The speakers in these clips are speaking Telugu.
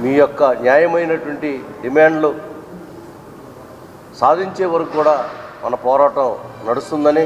మీ యొక్క న్యాయమైనటువంటి డిమాండ్లు సాధించే వరకు కూడా మన పోరాటం నడుస్తుందని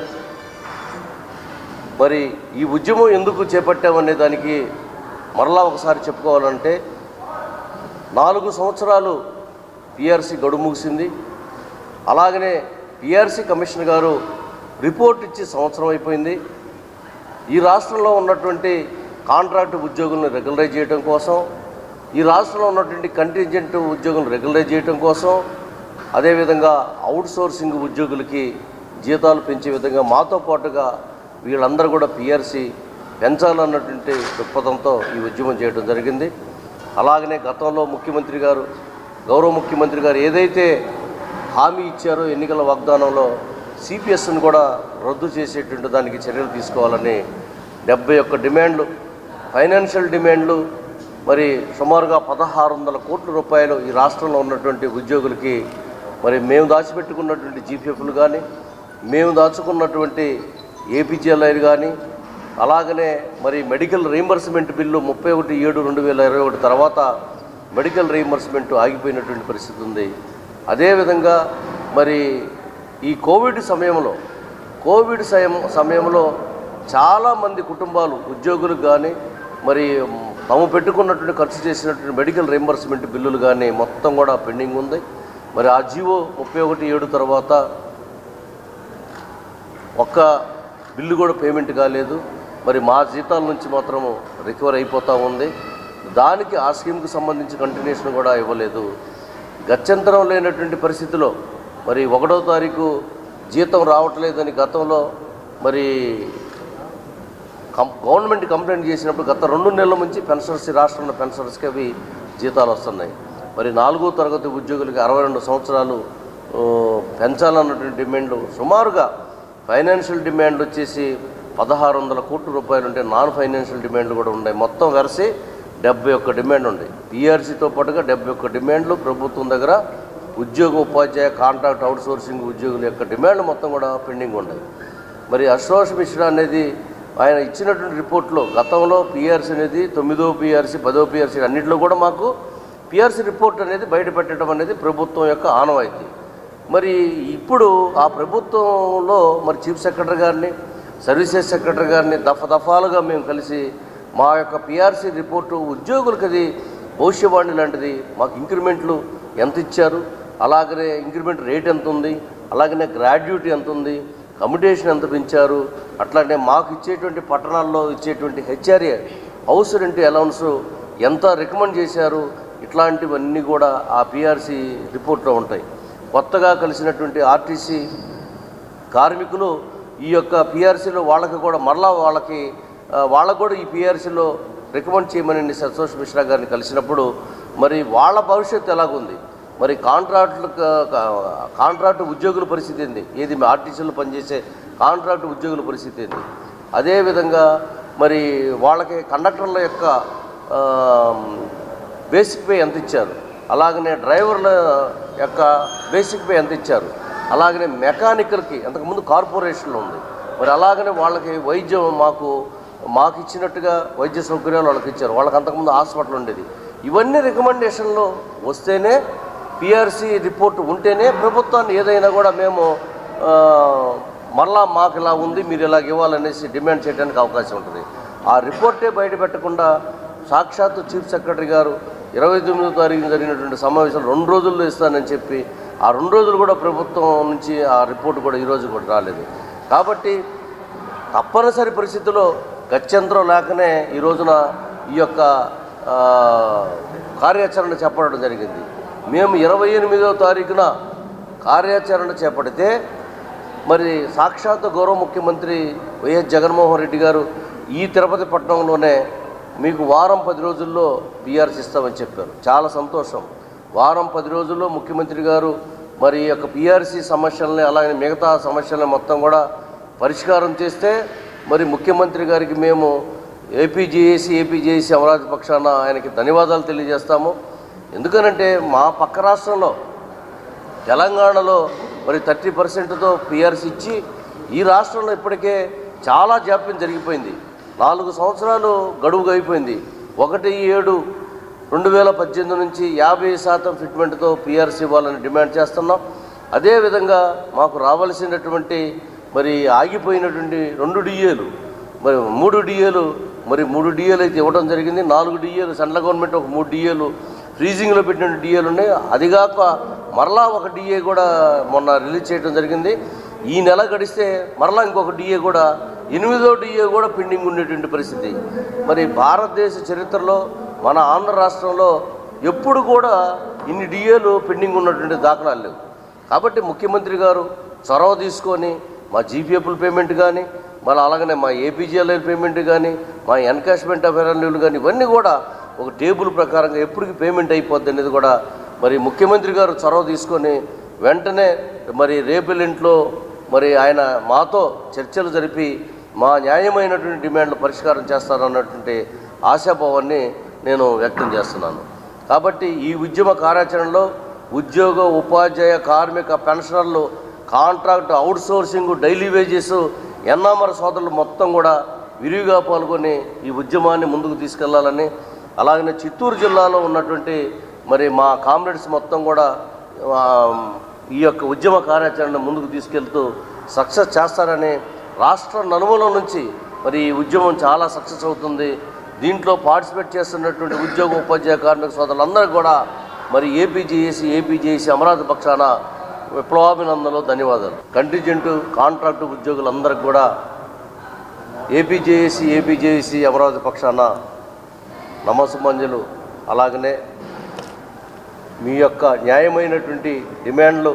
మరి ఈ ఉద్యమం ఎందుకు చేపట్టామనే దానికి మరలా ఒకసారి చెప్పుకోవాలంటే నాలుగు సంవత్సరాలు పిఆర్సీ గడువు ముగిసింది అలాగనే పిఆర్సీ కమిషనర్ గారు రిపోర్ట్ ఇచ్చి సంవత్సరం అయిపోయింది ఈ రాష్ట్రంలో ఉన్నటువంటి కాంట్రాక్ట్ ఉద్యోగులను రెగ్యులరైజ్ చేయడం కోసం ఈ రాష్ట్రంలో ఉన్నటువంటి కంటింజెంట్ ఉద్యోగులను రెగ్యులరైజ్ చేయడం కోసం అదేవిధంగా అవుట్ సోర్సింగ్ ఉద్యోగులకి జీతాలు పెంచే విధంగా మాతో పాటుగా వీళ్ళందరూ కూడా పిఆర్సీ పెంచాలన్నటువంటి దృక్పథంతో ఈ ఉద్యమం చేయడం జరిగింది అలాగనే గతంలో ముఖ్యమంత్రి గారు గౌరవ ముఖ్యమంత్రి గారు ఏదైతే హామీ ఇచ్చారో ఎన్నికల వాగ్దానంలో సిపిఎస్ను కూడా రద్దు చేసేటువంటి దానికి చర్యలు తీసుకోవాలని డెబ్బై ఒక్క డిమాండ్లు ఫైనాన్షియల్ డిమాండ్లు మరి సుమారుగా పదహారు వందల కోట్ల రూపాయలు ఈ రాష్ట్రంలో ఉన్నటువంటి ఉద్యోగులకి మరి మేము దాచిపెట్టుకున్నటువంటి జీపీఎఫ్లు కానీ మేము దాచుకున్నటువంటి ఏపీజీఎల్ఐలు కానీ అలాగనే మరి మెడికల్ రీయింబర్స్మెంట్ బిల్లు ముప్పై ఒకటి ఏడు రెండు వేల ఇరవై ఒకటి తర్వాత మెడికల్ రీయింబర్స్మెంట్ ఆగిపోయినటువంటి పరిస్థితి ఉంది అదేవిధంగా మరి ఈ కోవిడ్ సమయంలో కోవిడ్ సమయం సమయంలో చాలామంది కుటుంబాలు ఉద్యోగులకు కానీ మరి తాము పెట్టుకున్నటువంటి ఖర్చు చేసినటువంటి మెడికల్ రీయింబర్స్మెంట్ బిల్లులు కానీ మొత్తం కూడా పెండింగ్ ఉంది మరి ఆ జీవో ముప్పై ఒకటి ఏడు తర్వాత ఒక్క బిల్లు కూడా పేమెంట్ కాలేదు మరి మా జీతాల నుంచి మాత్రము రికవర్ అయిపోతూ ఉంది దానికి ఆ స్కీమ్కి సంబంధించి కంటిన్యూషన్ కూడా ఇవ్వలేదు గత్యంతరం లేనటువంటి పరిస్థితిలో మరి ఒకటో తారీఖు జీతం రావట్లేదని గతంలో మరి కం గవర్నమెంట్ కంప్లైంట్ చేసినప్పుడు గత రెండు నెలల నుంచి పెన్షనర్స్ ఈ రాష్ట్రంలో పెన్షనర్స్కి అవి జీతాలు వస్తున్నాయి మరి నాలుగో తరగతి ఉద్యోగులకి అరవై రెండు సంవత్సరాలు ఆ, పెంచాలన్నటువంటి డిమాండ్లు సుమారుగా ఫైనాన్షియల్ డిమాండ్ వచ్చేసి పదహారు వందల కోట్ల రూపాయలు ఉంటే నాన్ ఫైనాన్షియల్ డిమాండ్లు కూడా ఉన్నాయి మొత్తం వెరసి డెబ్బై ఒక్క డిమాండ్ ఉంది పిఆర్సీతో పాటుగా డెబ్బై ఒక్క డిమాండ్లు ప్రభుత్వం దగ్గర ఉద్యోగ ఉపాధ్యాయ కాంట్రాక్ట్ అవుట్సోర్సింగ్ ఉద్యోగుల యొక్క డిమాండ్లు మొత్తం కూడా పెండింగ్ ఉన్నాయి మరి అశోష్ మిశ్రా అనేది ఆయన ఇచ్చినటువంటి రిపోర్ట్లో గతంలో పిఆర్సీ అనేది తొమ్మిదో పిఆర్సీ పదో పిఆర్సీ అన్నింటిలో కూడా మాకు పిఆర్సీ రిపోర్ట్ అనేది బయట పెట్టడం అనేది ప్రభుత్వం యొక్క ఆనవాయితీ మరి ఇప్పుడు ఆ ప్రభుత్వంలో మరి చీఫ్ సెక్రటరీ గారిని సర్వీసెస్ సెక్రటరీ గారిని దఫ దఫాలుగా మేము కలిసి మా యొక్క పిఆర్సీ రిపోర్టు ఉద్యోగులకు అది భవిష్యవాణి లాంటిది మాకు ఇంక్రిమెంట్లు ఎంత ఇచ్చారు అలాగనే ఇంక్రిమెంట్ రేట్ ఎంత ఉంది అలాగనే గ్రాడ్యుయేట్ ఎంత ఉంది కమ్యూటేషన్ ఎంత పెంచారు అట్లానే మాకు ఇచ్చేటువంటి పట్టణాల్లో ఇచ్చేటువంటి హెచ్ఆర్ఏ హౌస్ రెంట్ అలౌన్స్ ఎంత రికమెండ్ చేశారు ఇట్లాంటివన్నీ కూడా ఆ పిఆర్సీ రిపోర్ట్లో ఉంటాయి కొత్తగా కలిసినటువంటి ఆర్టీసీ కార్మికులు ఈ యొక్క పిఆర్సీలో వాళ్ళకి కూడా మరలా వాళ్ళకి ఆ, వాళ్ళకు కూడా ఈ పిఆర్సీలో రికమెండ్ చేయమని సంతోష్ మిశ్రా గారిని కలిసినప్పుడు మరి వాళ్ళ భవిష్యత్తు ఎలాగుంది మరి కాంట్రాక్టులు కాంట్రాక్ట్ ఉద్యోగుల పరిస్థితి ఏంది ఏది మీ ఆర్టీసీలో పనిచేసే కాంట్రాక్ట్ ఉద్యోగుల పరిస్థితి ఏంది అదేవిధంగా మరి వాళ్ళకి కండక్టర్ల యొక్క ఆ, బేసిక్ పే ఎంత ఇచ్చారు అలాగనే డ్రైవర్ల యొక్క బేసిక్ పే ఎంత ఇచ్చారు అలాగనే మెకానికల్కి అంతకుముందు కార్పొరేషన్లో ఉంది మరి అలాగనే వాళ్ళకి వైద్యం మాకు మాకు ఇచ్చినట్టుగా వైద్య సౌకర్యాలు వాళ్ళకి ఇచ్చారు వాళ్ళకి అంతకుముందు హాస్పిటల్ ఉండేది ఇవన్నీ రికమెండేషన్లు వస్తేనే పిఆర్సీ రిపోర్ట్ ఉంటేనే ప్రభుత్వాన్ని ఏదైనా కూడా మేము ఆ, మరలా మాకు ఇలా ఉంది మీరు ఇలాగ ఇవ్వాలనేసి డిమాండ్ చేయడానికి అవకాశం ఉంటుంది ఆ రిపోర్టే బయట పెట్టకుండా సాక్షాత్తు చీఫ్ సెక్రటరీ గారు ఇరవై తొమ్మిదో తారీఖున జరిగినటువంటి సమావేశంలో రెండు రోజుల్లో ఇస్తానని చెప్పి ఆ రెండు రోజులు కూడా ప్రభుత్వం నుంచి ఆ రిపోర్ట్ కూడా ఈరోజు కూడా రాలేదు కాబట్టి తప్పనిసరి పరిస్థితుల్లో గత్యంతరం లేకనే ఈ రోజున ఈ యొక్క ఆ, కార్యాచరణ చేపట్టడం జరిగింది మేము ఇరవై ఎనిమిదవ తారీఖున కార్యాచరణ చేపడితే మరి సాక్షాత్ గౌరవ ముఖ్యమంత్రి వైఎస్ జగన్మోహన్ రెడ్డి గారు ఈ తిరుపతి పట్టణంలోనే మీకు వారం పది రోజుల్లో పిఆర్సీ ఇస్తామని చెప్పారు చాలా సంతోషం వారం పది రోజుల్లో ముఖ్యమంత్రి గారు మరి ఈ యొక్క పిఆర్సీ సమస్యల్ని అలాగే మిగతా సమస్యల్ని మొత్తం కూడా పరిష్కారం చేస్తే మరి ముఖ్యమంత్రి గారికి మేము ఏపీజేఏసీ ఏపీజేఏసీ అమరావతి పక్షాన ఆయనకి ధన్యవాదాలు తెలియజేస్తాము ఎందుకనంటే మా పక్క రాష్ట్రంలో తెలంగాణలో మరి థర్టీ పర్సెంట్తో పిఆర్సీ ఇచ్చి ఈ రాష్ట్రంలో ఇప్పటికే చాలా జాప్యం జరిగిపోయింది నాలుగు సంవత్సరాలు గడువుగా అయిపోయింది ఒకటి ఏడు రెండు వేల పద్దెనిమిది నుంచి యాభై శాతం ఫిట్మెంట్తో పిఆర్సీ ఇవ్వాలని డిమాండ్ చేస్తున్నాం అదేవిధంగా మాకు రావాల్సినటువంటి మరి ఆగిపోయినటువంటి రెండు డిఏలు మరి మూడు డిఏలు మరి మూడు డిఏలు అయితే ఇవ్వడం జరిగింది నాలుగు డిఏలు సెంట్రల్ గవర్నమెంట్ ఒక మూడు డిఏలు ఫ్రీజింగ్లో పెట్టిన డిఏలు ఉన్నాయి అదిగాక మరలా ఒక డిఏ కూడా మొన్న రిలీజ్ చేయడం జరిగింది ఈ నెల గడిస్తే మరలా ఇంకొక డిఏ కూడా ఎనిమిదో డిఏ కూడా పెండింగ్ ఉండేటువంటి పరిస్థితి మరి భారతదేశ చరిత్రలో మన ఆంధ్ర రాష్ట్రంలో ఎప్పుడు కూడా ఇన్ని డిఏలు పెండింగ్ ఉన్నటువంటి దాఖలాలు లేవు కాబట్టి ముఖ్యమంత్రి గారు చొరవ తీసుకొని మా జీపీఎఫ్ల పేమెంట్ కానీ మళ్ళీ అలాగనే మా ఏపీజీఎల్ఐ పేమెంట్ కానీ మా ఎన్కాష్మెంట్ ఆఫ్ రెవెన్యూలు కానీ ఇవన్నీ కూడా ఒక టేబుల్ ప్రకారంగా ఎప్పటికి పేమెంట్ అయిపోద్ది అనేది కూడా మరి ముఖ్యమంత్రి గారు చొరవ తీసుకొని వెంటనే మరి రేపెల్లింట్లో మరి ఆయన మాతో చర్చలు జరిపి మా న్యాయమైనటువంటి డిమాండ్లు పరిష్కారం చేస్తారన్నటువంటి ఆశాభావాన్ని నేను వ్యక్తం చేస్తున్నాను కాబట్టి ఈ ఉద్యమ కార్యాచరణలో ఉద్యోగ ఉపాధ్యాయ కార్మిక పెన్షనర్లు contract out sourcing daily wages ఎన్నామర సోదరులు మొత్తం కూడా విరివిగా పాల్గొని ఈ ఉద్యమాన్ని ముందుకు తీసుకెళ్లాలని అలాగనే చిత్తూరు జిల్లాలో ఉన్నటువంటి మరి మా కామ్రేడ్స్ మొత్తం కూడా ఆ, ఈ యొక్క ఉద్యమ కార్యాచరణ ముందుకు తీసుకెళ్తూ సక్సెస్ చేస్తారని రాష్ట్ర నలుమూల నుంచి మరి ఈ ఉద్యమం చాలా సక్సెస్ అవుతుంది దీంట్లో పార్టిసిపేట్ చేస్తున్నటువంటి ఉద్యోగ ఉపాధ్యాయ కార్మిక సోదరులందరికీ కూడా మరి ఏపీజేఏసీ ఏపీజేఏసీ అమరావతి పక్షాన విప్లవాభినందనలు ధన్యవాదాలు కంటింజెంట్ కాంట్రాక్టు ఉద్యోగులందరికీ కూడా ఏపీజేఏసీ ఏపీజేఏసీ అమరావతి పక్షాన నమస్సుమంజలు అలాగనే మీ యొక్క న్యాయమైనటువంటి డిమాండ్లు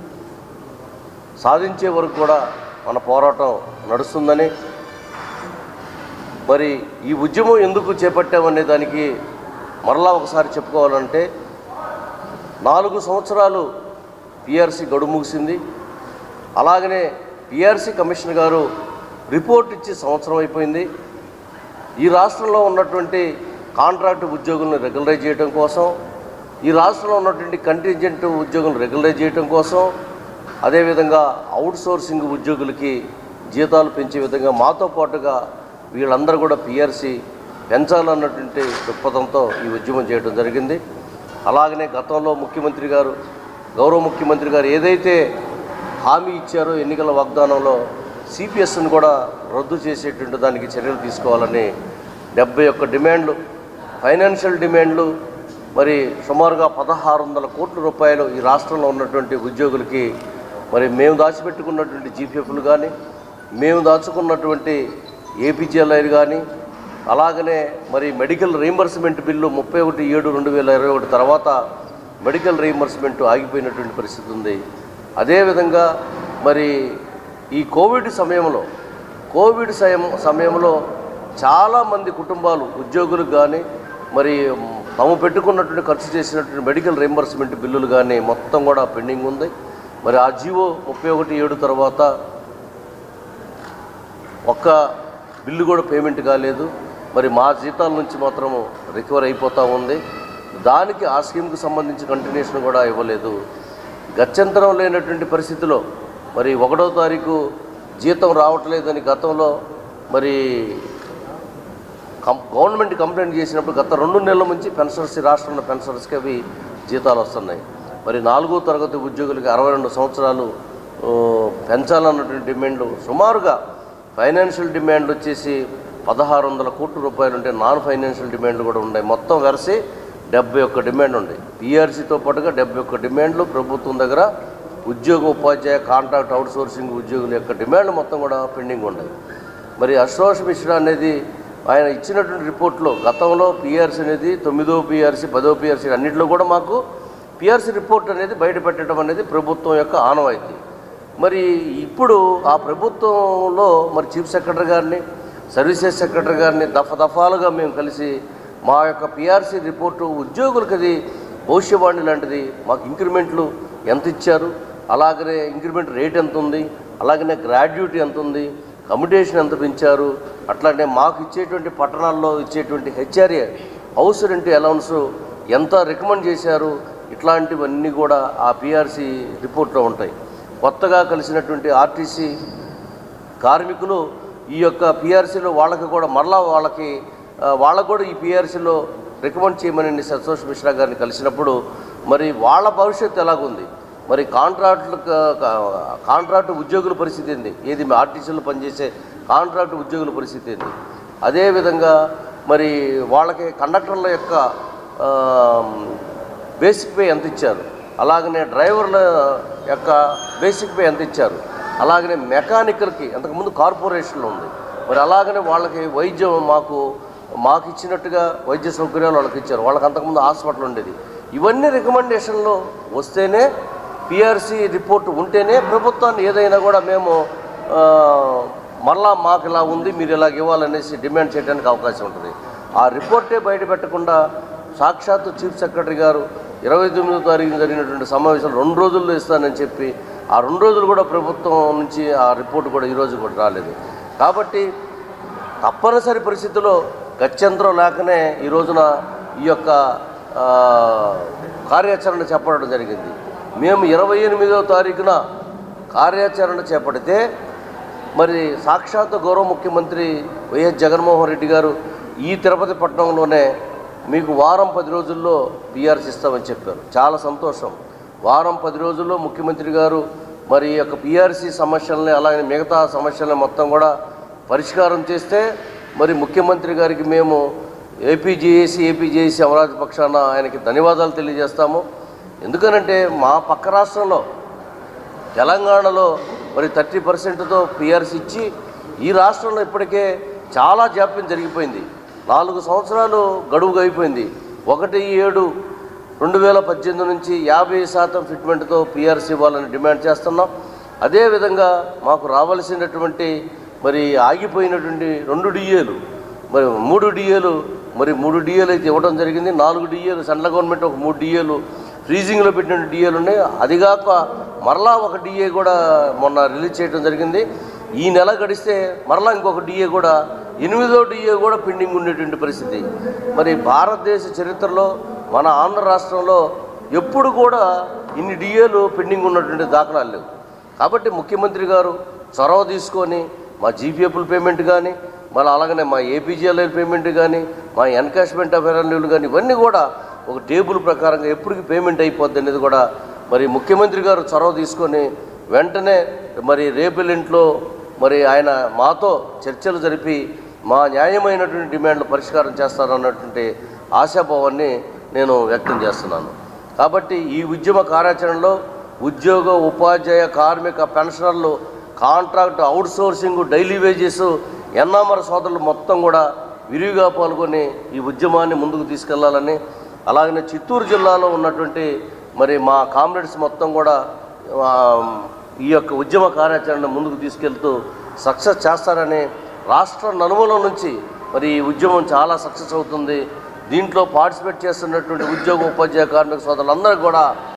సాధించే వరకు కూడా మన పోరాటం నడుస్తుందని మరి ఈ ఉద్యమం ఎందుకు చేపట్టామనే దానికి మరలా ఒకసారి చెప్పుకోవాలంటే నాలుగు సంవత్సరాలు పిఆర్సీ గడువు ముగిసింది అలాగనే పిఆర్సీ కమిషనర్ గారు రిపోర్ట్ ఇచ్చి సంవత్సరం అయిపోయింది ఈ రాష్ట్రంలో ఉన్నటువంటి కాంట్రాక్ట్ ఉద్యోగులను రెగ్యులరైజ్ చేయడం కోసం ఈ రాష్ట్రంలో ఉన్నటువంటి కంటింజెంట్ ఉద్యోగులను రెగ్యులరైజ్ చేయడం కోసం అదేవిధంగా అవుట్ సోర్సింగ్ ఉద్యోగులకి జీతాలు పెంచే విధంగా మాతో పాటుగా వీళ్ళందరూ కూడా పిఆర్సీ పెంచాలన్నటువంటి దృక్పథంతో ఈ ఉద్యమం చేయడం జరిగింది అలాగనే గతంలో ముఖ్యమంత్రి గారు గౌరవ ముఖ్యమంత్రి గారు ఏదైతే హామీ ఇచ్చారో ఎన్నికల వాగ్దానంలో సిపిఎస్ను కూడా రద్దు చేసేటువంటి దానికి చర్యలు తీసుకోవాలని డెబ్బై ఒక్క డిమాండ్లు ఫైనాన్షియల్ డిమాండ్లు మరి సుమారుగా పదహారు వందల కోట్ల రూపాయలు ఈ రాష్ట్రంలో ఉన్నటువంటి ఉద్యోగులకి మరి మేము దాచిపెట్టుకున్నటువంటి జీపీఎఫ్లు కానీ మేము దాచుకున్నటువంటి ఏపీజీఎల్ఐలు కానీ అలాగనే మరి మెడికల్ రీంబర్స్మెంట్ బిల్లు ముప్పై ఒకటి ఏడు రెండు వేల ఇరవై ఒకటి తర్వాత మెడికల్ రీంబర్స్మెంట్ ఆగిపోయినటువంటి పరిస్థితి ఉంది అదేవిధంగా మరి ఈ కోవిడ్ సమయంలో కోవిడ్ సమయం సమయంలో చాలామంది కుటుంబాలు ఉద్యోగులకు కానీ మరి తాము పెట్టుకున్నటువంటి ఖర్చు చేసినటువంటి మెడికల్ రీంబర్స్మెంట్ బిల్లులు కానీ మొత్తం కూడా పెండింగ్ ఉంది మరి ఆ జీవో ముప్పై ఒకటి ఏడు తర్వాత ఒక్క బిల్లు కూడా పేమెంట్ కాలేదు మరి మా జీతాల నుంచి మాత్రము రికవర్ అయిపోతూ ఉంది దానికి ఆ స్కీమ్కి సంబంధించి కంటిన్యూషన్ కూడా ఇవ్వలేదు గత్యంతరం లేనటువంటి పరిస్థితిలో మరి ఒకటో తారీఖు జీతం రావట్లేదని గతంలో మరి కం గవర్నమెంట్ కంప్లైంట్ చేసినప్పుడు గత రెండు నెలల నుంచి పెన్షనర్స్ ఈ రాష్ట్రంలో పెన్షనర్స్కి అవి జీతాలు వస్తున్నాయి మరి నాలుగో తరగతి ఉద్యోగులకి అరవై రెండు సంవత్సరాలు ఆ, పెంచాలన్నటువంటి డిమాండ్లు సుమారుగా ఫైనాన్షియల్ డిమాండ్ వచ్చేసి పదహారు వందల కోట్ల రూపాయలు ఉంటే నాన్ ఫైనాన్షియల్ డిమాండ్లు కూడా ఉన్నాయి మొత్తం వెరసి డెబ్బై ఒక్క డిమాండ్ ఉంది పీఆర్సీతో పాటుగా డెబ్బై ఒక్క డిమాండ్లు ప్రభుత్వం దగ్గర ఉద్యోగ ఉపాధ్యాయ కాంట్రాక్ట్ అవుట్ సోర్సింగ్ ఉద్యోగుల యొక్క డిమాండ్లు మొత్తం కూడా పెండింగ్ ఉన్నాయి మరి అశోష్ మిశ్రా అనేది ఆయన ఇచ్చినటువంటి రిపోర్ట్లో గతంలో పిఆర్సీ అనేది తొమ్మిదో పిఆర్సీ పదో పిఆర్సీ అన్నింటిలో కూడా మాకు పిఆర్సీ రిపోర్ట్ అనేది బయట పెట్టడం అనేది ప్రభుత్వం యొక్క ఆనవాయితీ మరి ఇప్పుడు ఆ ప్రభుత్వంలో మరి చీఫ్ సెక్రటరీ గారిని సర్వీసెస్ సెక్రటరీ గారిని దఫ దఫాలుగా మేము కలిసి మా యొక్క పిఆర్సీ రిపోర్టు ఉద్యోగులకు అది భవిష్యవాణి లాంటిది మాకు ఇంక్రిమెంట్లు ఎంత ఇచ్చారు అలాగనే ఇంక్రిమెంట్ రేట్ ఎంత ఉంది అలాగనే గ్రాడ్యుయేట్ ఎంత ఉంది కమిటేషన్ ఎంత పెంచారు అట్లానే మాకు ఇచ్చేటువంటి పట్టణాల్లో ఇచ్చేటువంటి హెచ్ఆర్ఏ హౌస్ రెంట్ అలౌన్స్ ఎంత రికమెండ్ చేశారు ఇట్లాంటివన్నీ కూడా ఆ పిఆర్సీ రిపోర్ట్లో ఉంటాయి కొత్తగా కలిసినటువంటి ఆర్టీసీ కార్మికులు ఈ యొక్క పిఆర్సీలో వాళ్ళకి కూడా మరలా వాళ్ళకి ఆ, వాళ్ళకు కూడా ఈ పిఆర్సీలో రికమెండ్ చేయమని సంతోష్ మిశ్రా గారిని కలిసినప్పుడు మరి వాళ్ళ భవిష్యత్తు ఎలాగుంది మరి కాంట్రాక్టులు కాంట్రాక్ట్ ఉద్యోగుల పరిస్థితి ఏంది ఏది ఆర్టీసీలో పనిచేసే కాంట్రాక్ట్ ఉద్యోగుల పరిస్థితి ఏంది అదేవిధంగా మరి వాళ్ళకి కండక్టర్ల యొక్క ఆ, బేసిక్ పే ఎంత ఇచ్చారు అలాగనే డ్రైవర్ల యొక్క బేసిక్ పే ఎంత ఇచ్చారు అలాగనే మెకానికల్కి అంతకుముందు కార్పొరేషన్లో ఉంది మరి అలాగనే వాళ్ళకి వైద్యం మాకు మాకు ఇచ్చినట్టుగా వైద్య సౌకర్యాలు వాళ్ళకి ఇచ్చారు వాళ్ళకి అంతకుముందు హాస్పిటల్ ఉండేది ఇవన్నీ రికమెండేషన్లు వస్తేనే పిఆర్సీ రిపోర్ట్ ఉంటేనే ప్రభుత్వాన్ని ఏదైనా కూడా మేము ఆ, మరలా మాకు ఇలా ఉంది మీరు ఇలాగ ఇవ్వాలనేసి డిమాండ్ చేయడానికి అవకాశం ఉంటుంది ఆ రిపోర్టే బయట పెట్టకుండా సాక్షాత్తు చీఫ్ సెక్రటరీ గారు ఇరవై తొమ్మిదో తారీఖున జరిగినటువంటి సమావేశం రెండు రోజుల్లో ఇస్తానని చెప్పి ఆ రెండు రోజులు కూడా ప్రభుత్వం నుంచి ఆ రిపోర్ట్ కూడా ఈరోజు కూడా రాలేదు కాబట్టి తప్పనిసరి పరిస్థితిలో గత్యంతరం లేకనే ఈ రోజున ఈ యొక్క ఆ, కార్యాచరణ చేపట్టడం జరిగింది మేము ఇరవై ఎనిమిదవ తారీఖున కార్యాచరణ చేపడితే మరి సాక్షాత్ గౌరవ ముఖ్యమంత్రి వైఎస్ జగన్మోహన్ రెడ్డి గారు ఈ తిరుపతి పట్టణంలోనే మీకు వారం పది రోజుల్లో పిఆర్సీ ఇస్తామని చెప్పారు చాలా సంతోషం వారం పది రోజుల్లో ముఖ్యమంత్రి గారు మరి ఈ యొక్క పిఆర్సీ సమస్యల్ని అలాగే మిగతా సమస్యల్ని మొత్తం కూడా పరిష్కారం చేస్తే మరి ముఖ్యమంత్రి గారికి మేము ఏపీజేఏసీ ఏపీజేఏసీ అమరావతి పక్షాన ఆయనకి ధన్యవాదాలు తెలియజేస్తాము ఎందుకనంటే మా పక్క రాష్ట్రంలో తెలంగాణలో మరి థర్టీ పర్సెంట్తో పిఆర్సీ ఇచ్చి ఈ రాష్ట్రంలో ఇప్పటికే చాలా జాప్యం జరిగిపోయింది నాలుగు సంవత్సరాలు గడువు అయిపోయింది ఒకటి ఏడు రెండు వేల పద్దెనిమిది నుంచి యాభై శాతం ఫిట్మెంట్తో పిఆర్సీ ఇవ్వాలని డిమాండ్ చేస్తున్నాం అదేవిధంగా మాకు రావాల్సినటువంటి మరి ఆగిపోయినటువంటి రెండు డిఏలు మరి మూడు డిఏలు మరి మూడు డిఏలు అయితే ఇవ్వడం జరిగింది నాలుగు డిఏలు సెంట్రల్ గవర్నమెంట్ ఒక మూడు డిఏలు ఫ్రీజింగ్లో పెట్టిన డిఏలు ఉన్నాయి అదిగాక మరలా ఒక డిఏ కూడా మొన్న రిలీజ్ చేయడం జరిగింది ఈ నెల గడిస్తే మరలా ఇంకొక డిఏ కూడా ఎనిమిదో డిఏ కూడా పెండింగ్ ఉండేటువంటి పరిస్థితి మరి భారతదేశ చరిత్రలో మన ఆంధ్ర రాష్ట్రంలో ఎప్పుడు కూడా ఇన్ని డిఏలు పెండింగ్ ఉన్నటువంటి దాఖలాలు లేవు కాబట్టి ముఖ్యమంత్రి గారు చొరవ తీసుకొని మా జీపీఎఫ్ల పేమెంట్ కానీ మళ్ళీ అలాగనే మా ఏపీజీఎల్ఐ పేమెంట్ కానీ మా ఎన్కాష్మెంట్ ఆఫ్ రెవెన్యూలు కానీ ఇవన్నీ కూడా ఒక టేబుల్ ప్రకారంగా ఎప్పటికి పేమెంట్ అయిపోద్ది అనేది కూడా మరి ముఖ్యమంత్రి గారు చొరవ తీసుకొని వెంటనే మరి రేపెల్లింట్లో మరి ఆయన మాతో చర్చలు జరిపి మా న్యాయమైనటువంటి డిమాండ్లు పరిష్కారం చేస్తారన్నటువంటి ఆశాభావాన్ని నేను వ్యక్తం చేస్తున్నాను కాబట్టి ఈ ఉద్యమ కార్యాచరణలో ఉద్యోగ ఉపాధ్యాయ కార్మిక పెన్షనర్లు contract out sourcing daily wages ఎన్నామర సోదరులు మొత్తం కూడా విరివిగా పాల్గొని ఈ ఉద్యమాన్ని ముందుకు తీసుకెళ్లాలని అలాగనే చిత్తూరు జిల్లాలో ఉన్నటువంటి మరి మా కామ్రేడ్స్ మొత్తం కూడా ఆ, ఈ యొక్క ఉద్యమ కార్యాచరణ ముందుకు తీసుకెళ్తూ సక్సెస్ చేస్తారని రాష్ట్ర నలుమూల నుంచి మరి ఈ ఉద్యమం చాలా సక్సెస్ అవుతుంది దీంట్లో పార్టిసిపేట్ చేస్తున్నటువంటి ఉద్యోగ ఉపాధ్యాయ కార్మిక సోదరులందరూ కూడా